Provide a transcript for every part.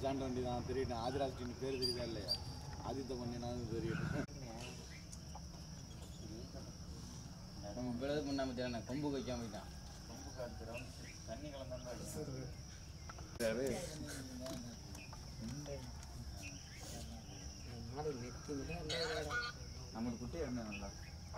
தாண்ட வண்டி தான் தெரியும் ஆதிராஷ்டின் பேர் தெரியுதா இல்லையா ஆதித்த பண்ணினாலும் தெரியும் நம்ம விழுது பண்ணாம தெரியல கொம்பு வைக்காம போயிட்டான் நம்மளுக்கு குட்டி என்ன நல்லா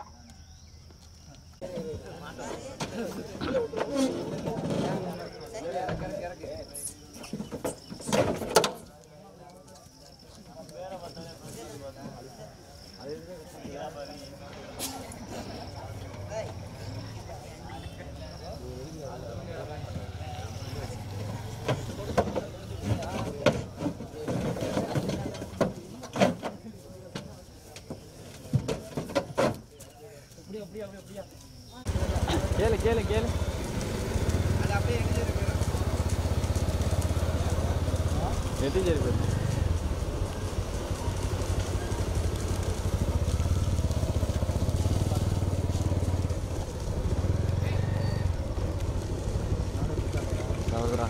கேளு கேளு கேளு எத்தனை இருக்கு அவ்வளோடா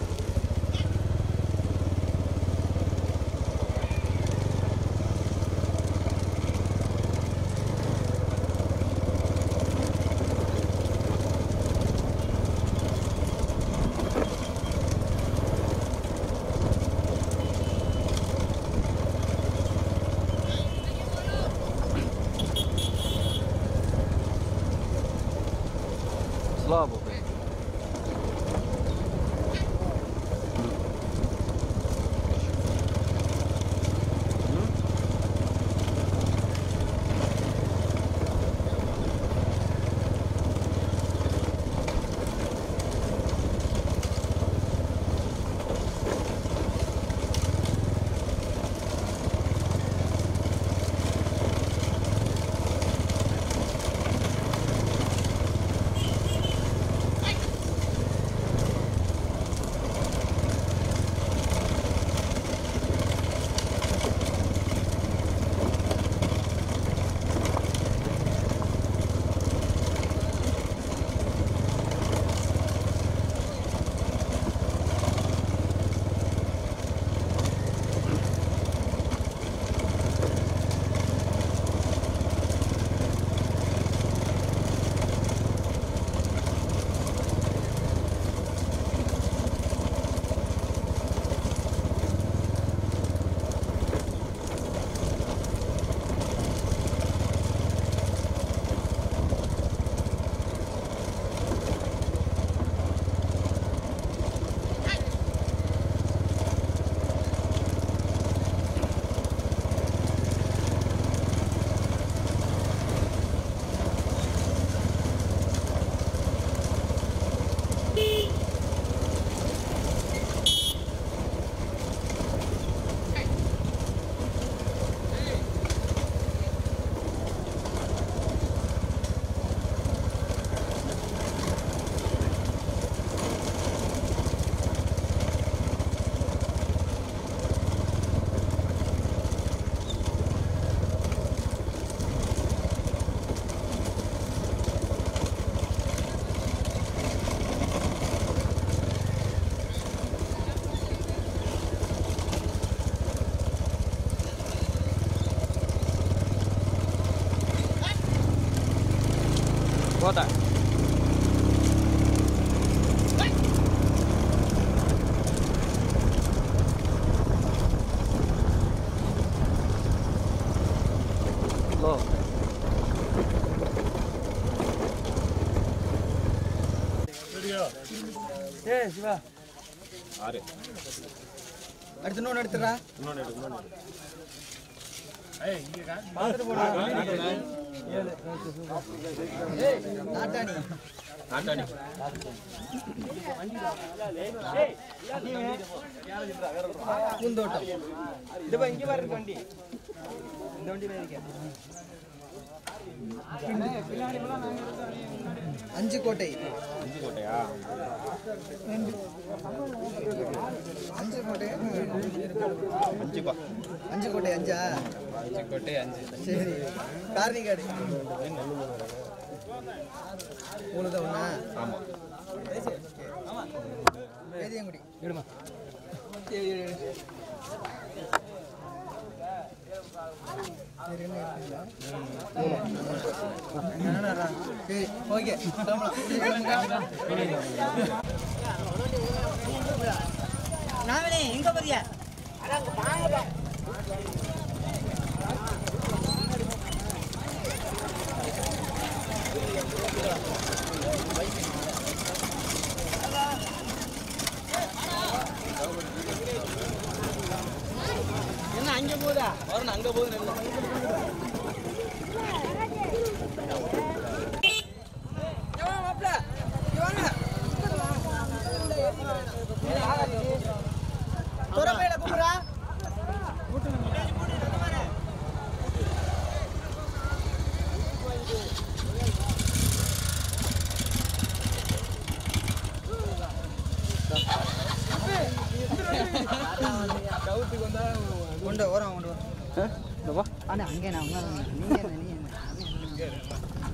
Слава Україні! போதா ஹலோ ஏய் சிவா ஆறு அடுத்து இன்னொன்று எடுத்துடா இன்னொன்று எடு இன்னொன்று எடு. பார்த்துட்டு போடா ஏழு நாட்டாணி நாட்டாணி பூந்தோட்டம் இது பா இங்கே பாரு வண்டி இந்த வண்டி இருக்கேன் அஞ்சு கோட்டை அஞ்சு கோட்டையா அஞ்சு கோட்டை அஞ்சு பா அஞ்சு கோட்டை அஞ்சா அஞ்சு கோட்டை அஞ்சு சரி காரணிக்காடு மூணு தான் ஒண்ணா ஆமாம் வேதியங்குடி எடுமா ஓகே நாவனே எங்க போறியா என்ன அங்க போதா வரணும் அங்க போகுது நெல்லு மாப்பிள்ள வாங்க துறப்பையில கூப்பிடுறா கவுத்துக்கு வந்தா கொண்டு வரோம் கொண்டு வரோம் அண்ணா அங்கே நான் உங்க நீங்க என்ன நீ என்ன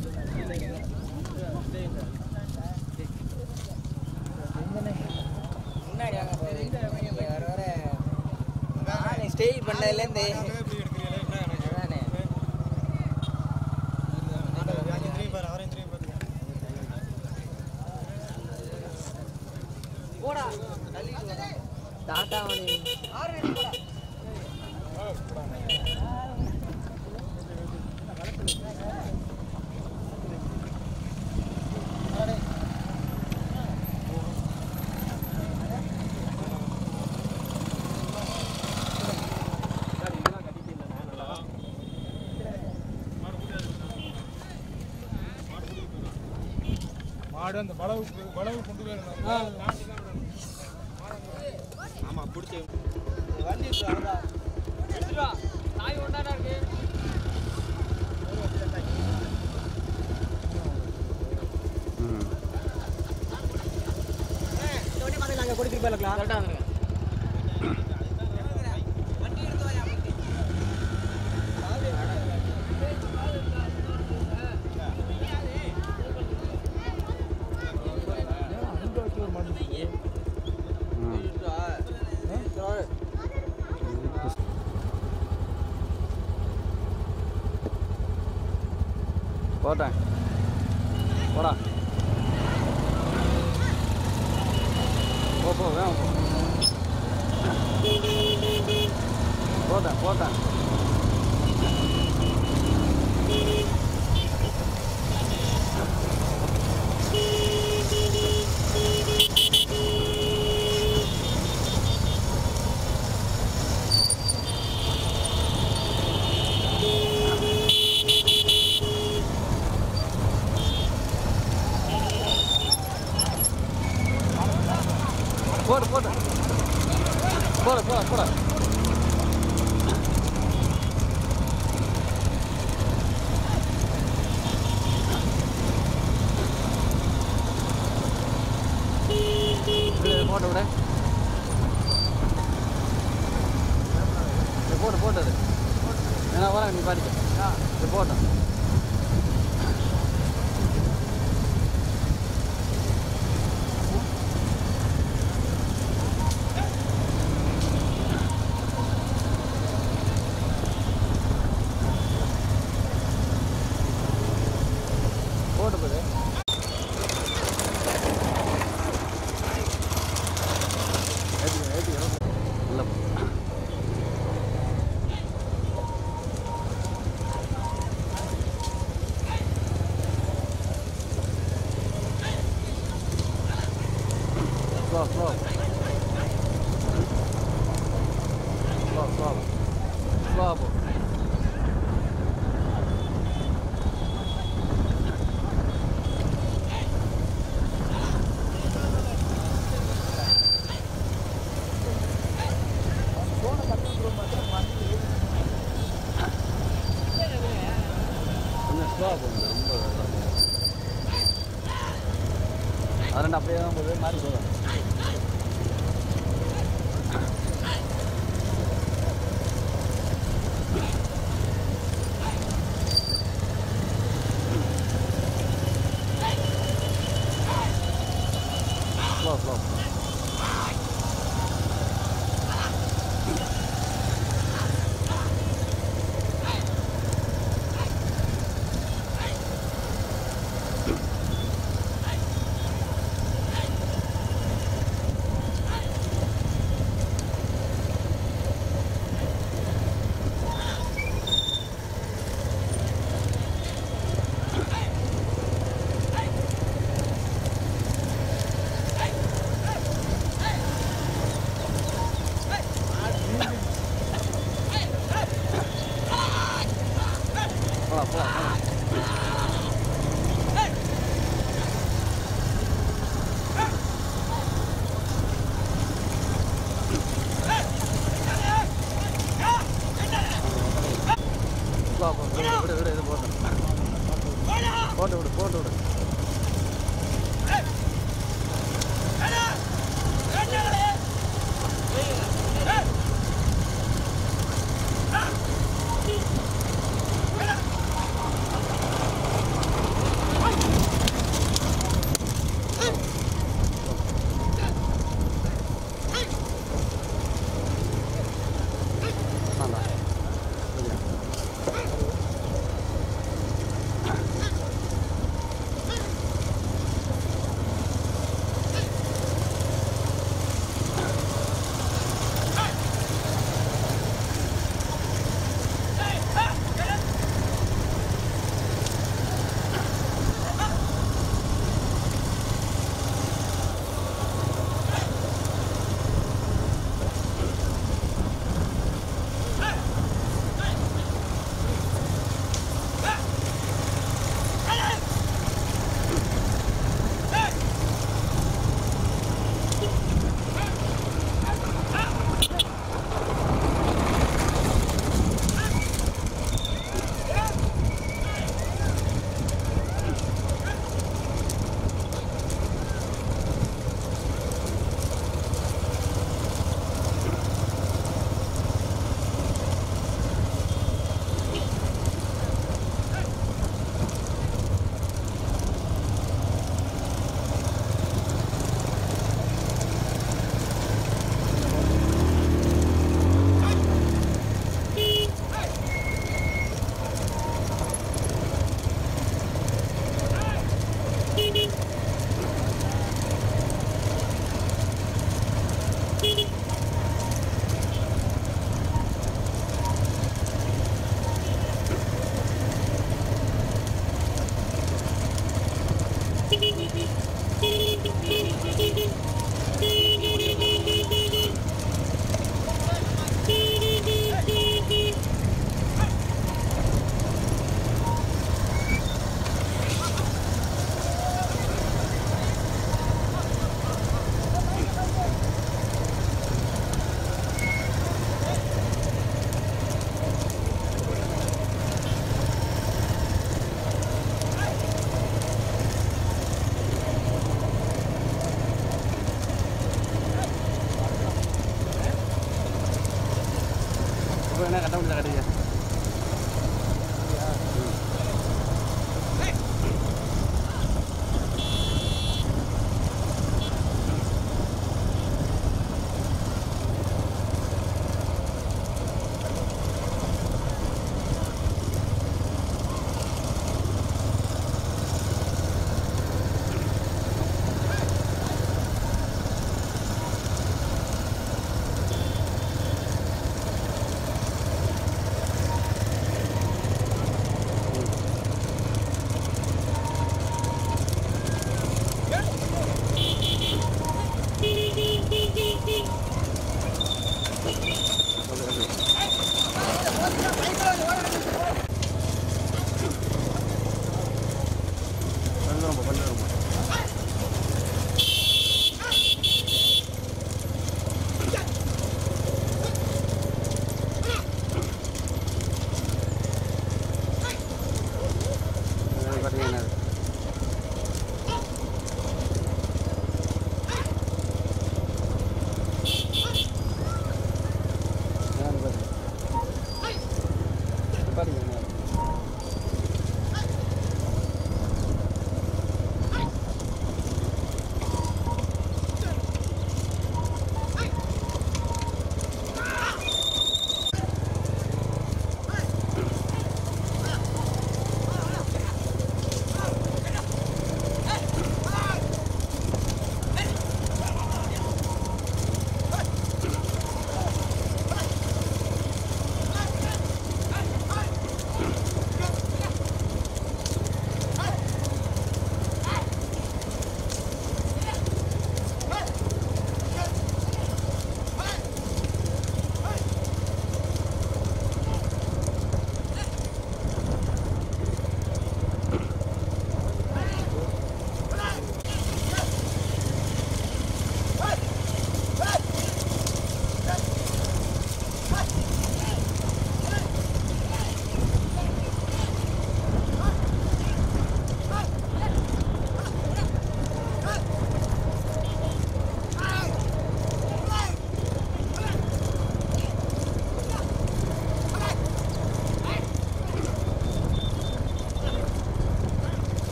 முன்னாடி வாங்க வர வர ஸ்டே பண்ணதுலேருந்து அதானே தாத்தா மாடு அந்த வளவு வளவு கொண்டு போயிருந்தாங்க ஆமா பிடிச்ச கொடுத்துட்டு போயிருக்கலாம் போட்டேன் போடா போ போ வேணும் போ போட்டேன் போட்டேன் போடு போடு போடு போடு போடு விடு, போட்டு விடு இது போட்டு போட்டு அது ஏன்னா வரேன் நீ பாடிக்க இது போட்டேன் போட்டு போடு ஏற்றிக்க ஏற்றிக்க இல்லை slow slow slow slow slow போ கொஞ்சம் ஸ்லோவாக போகுது ரொம்ப அது ரெண்டு அப்படியே தான் போகுது மாறி போதும் ஸ்லோ ஸ்லோ போலாம் போலாம் போலாம் வா, வா, விடு, விடு, விடு, இது போட்டு. போட்டு விடு போட்டு விடு ஆண்டா சரியா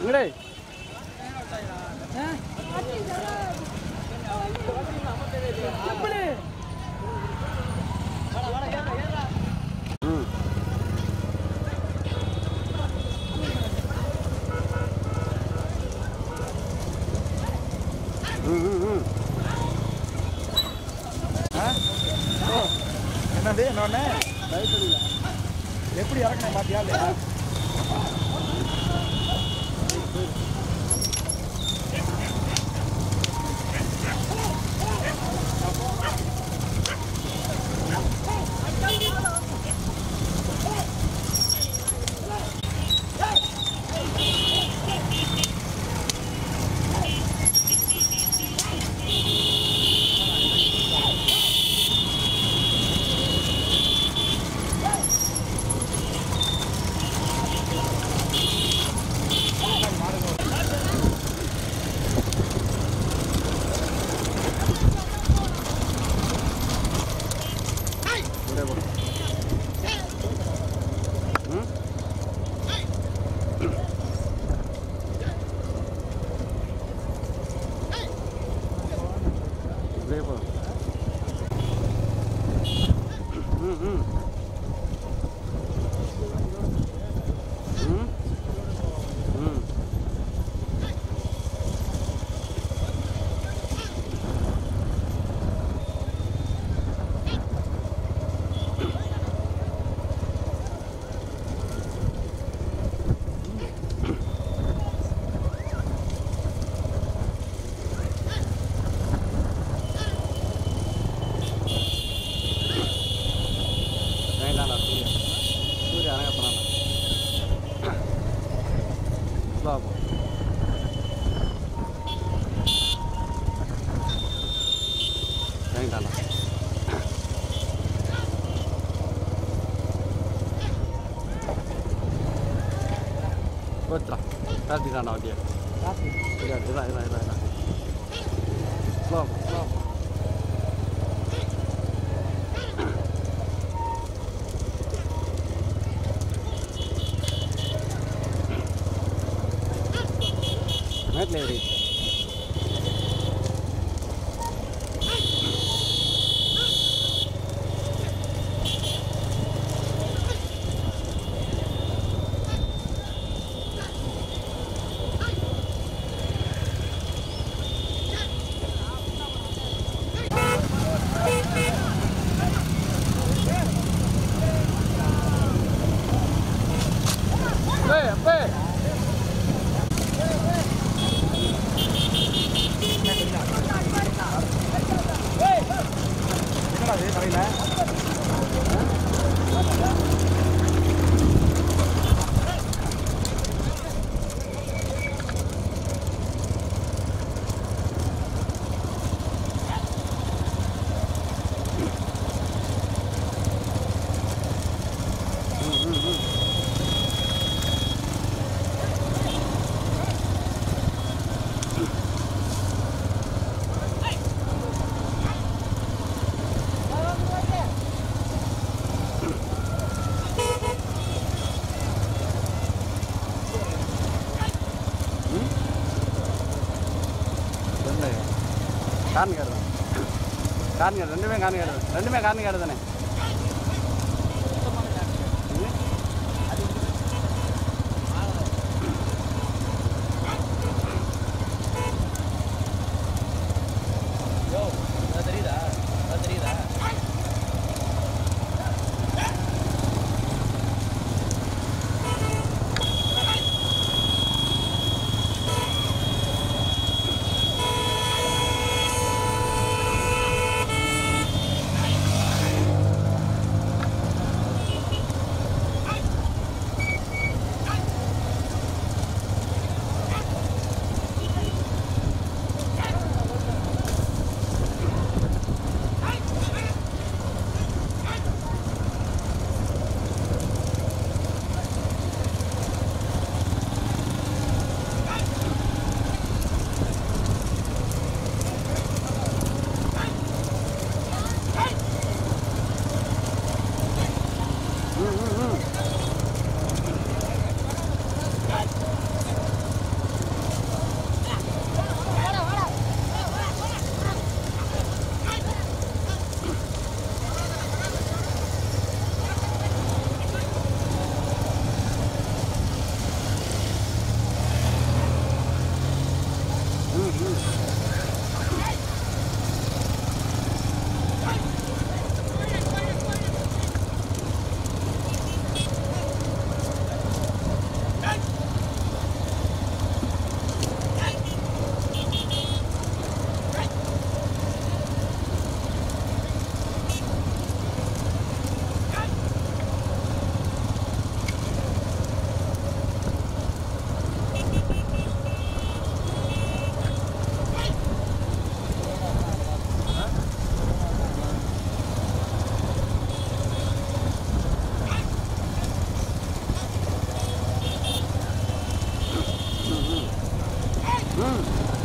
இங்கடே ம் ம் ம் ம் என்னது என்னொன்னு எப்படி இறக்கணும் பாத்தியா இல்லையா இங்கடே போ ம் இப்படியே போ ம் ம் ம் ம் வேண்டாம்டா சூர்யா சூர்யா அழகப்படாண்ணா ஸ்லோ போ வேண்டாம்டா போச்சுடா தாத்திட்டாண்ணா வண்டியை இதான் இதான் இதான் இதான் இதான் ஸ்லோ போ ஸ்லோ போ மேட்டில் ஏறி ஏய் அப்பே என்னடா இது தலையில ரெண்டு கார்னு கேடு தான் கார்னு கேடு ரெண்டுமே கார்னு கேடு ரெண்டுமே கார்னு கேடு தானே தெரியுதா தெரியுதா ஆ ம்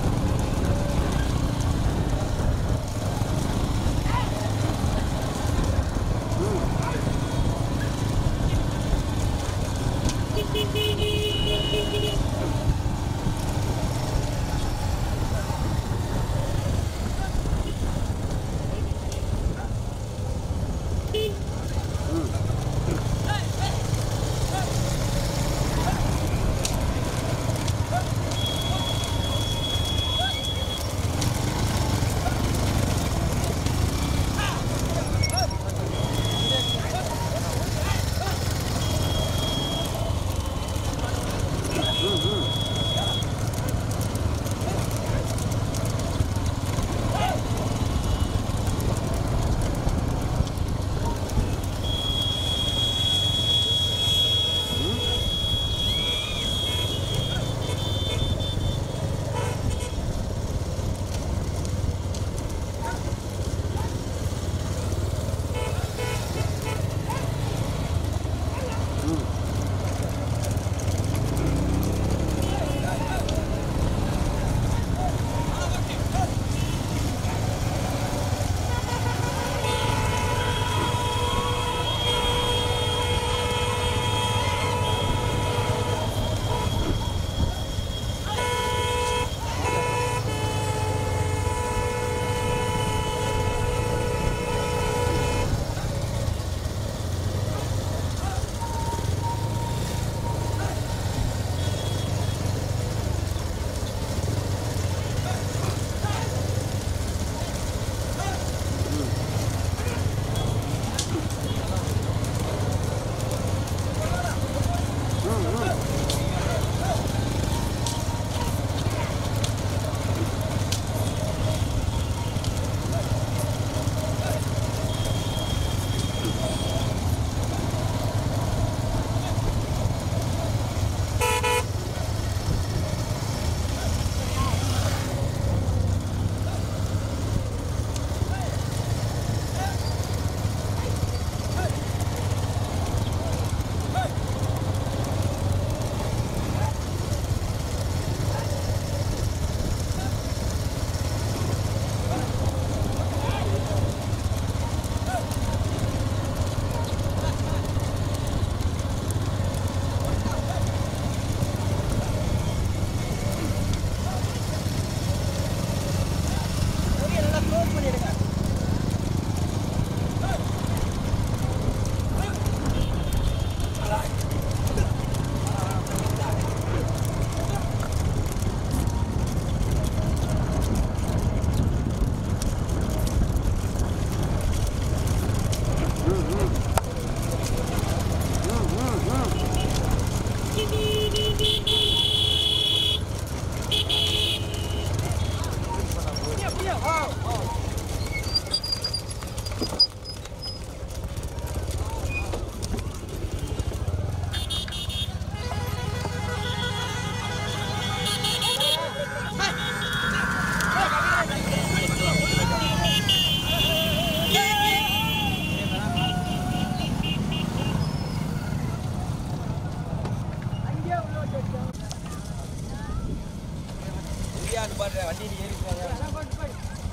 இந்தியான்னு பாரு வண்டியில் ஏறி போங்க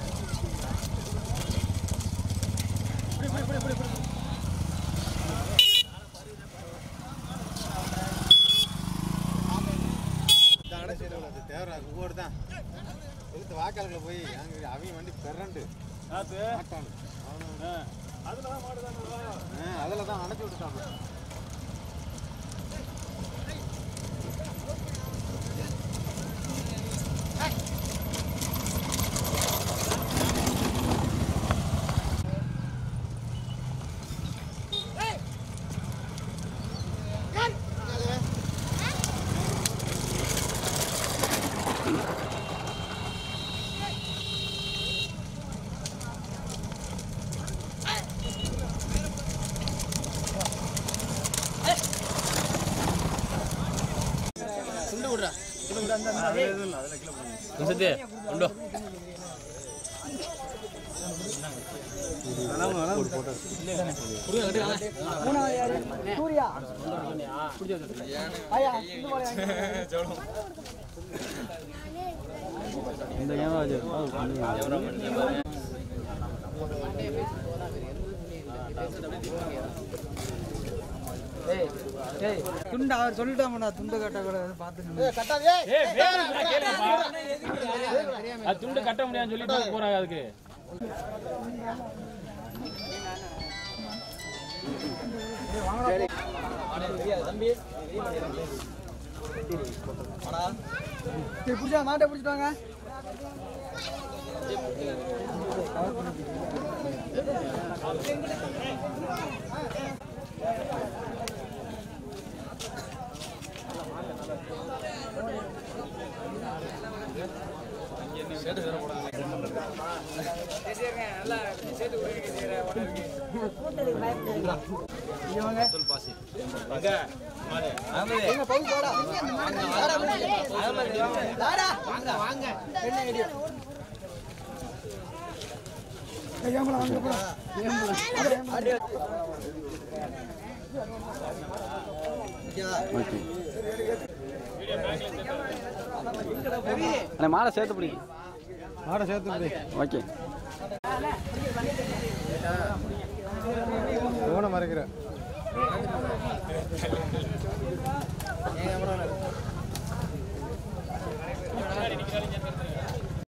தேவரா ஒவ்வொரு தான் எடுத்து வாக்காளர்களை போய் அங்க அவங்க வண்டி பெரண்டு மாட்டானு அதில் தான் அணைச்சி விட்டுட்டாங்க சத்தி உண்டோ மூணாவது யாரு சூர்யா ஐயா இது போல இந்த கேமரா வச்சு ஏய் ஏய் துண்டு அவர் சொல்லிட்டாங்கடா துண்டு கட்ட கூட பார்த்துக்கணும் அது துண்டு கட்ட முடியாதுன்னு சொல்லிட்டு போறாங்க அதுக்கு பிடிச்சா மாட்டை பிடிச்சிட்டாங்க எங்க பை போடா வாடா வாங்க வாங்க என்ன ஐடியா ஓகே அண்ணே மாலை சேர்த்து பிடி மாடை சேர்த்து விடு. ஓகே போன மறைக்கிற